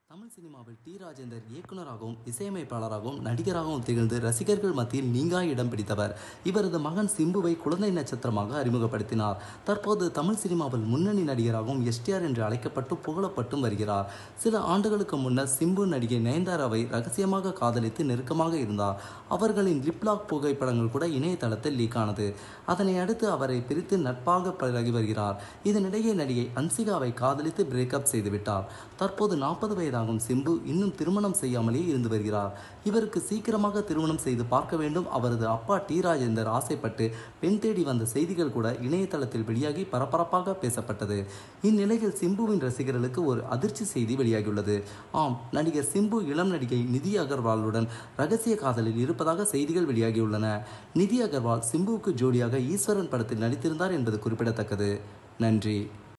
தமிழ் சினிமாவில் டி ராஜேந்தர் இயக்குனராகவும் இசையமைப்பாளராகவும் நடிகராகவும் திகழ்ந்து ரசிகர்கள் மத்தியில் நீங்கா இடம் பிடித்தவர் இவரது மகன் சிம்புவை குழந்தை நட்சத்திரமாக அறிமுகப்படுத்தினார் தற்போது தமிழ் சினிமாவில் முன்னணி நடிகராகவும் எஸ்டிஆர் என்று அழைக்கப்பட்டு புகழப்பட்டும் வருகிறார் சில ஆண்டுகளுக்கு முன்னர் சிம்பு நடிகை நயன்தாராவை ரகசியமாக காதலித்து நெருக்கமாக இருந்தார் அவர்களின் லிப்லாக் புகைப்படங்கள் கூட இணையதளத்தில் லீக் ஆனது அதனை அடுத்து அவரை பிரித்து நட்பாக பழகி வருகிறார் இதனிடையே நடிகை அன்சிகாவை காதலித்து பிரேக்கப் செய்துவிட்டார் தற்போது நாற்பது வயதாகும் சிம்பு இன்னும் திருமணம் செய்யாமலே இருந்து வருகிறார் இவருக்கு சீக்கிரமாக திருமணம் செய்து பார்க்க வேண்டும் அவரது அப்பா டி ராஜேந்தர் ஆசைப்பட்டு பெண் தேடி வந்த செய்திகள் கூட இணையதளத்தில் வெளியாகி பரபரப்பாக பேசப்பட்டது இந்நிலையில் சிம்புவின் ரசிகர்களுக்கு ஒரு அதிர்ச்சி செய்தி வெளியாகியுள்ளது ஆம் நடிகர் சிம்பு இளம் நடிகை நிதி அகர்வாலுடன் ரகசிய காதலில் இருப்பதாக செய்திகள் வெளியாகியுள்ளன நிதி அகர்வால் சிம்புவுக்கு ஜோடியாக ஈஸ்வரன் படத்தில் நடித்திருந்தார் என்பது குறிப்பிடத்தக்கது நன்றி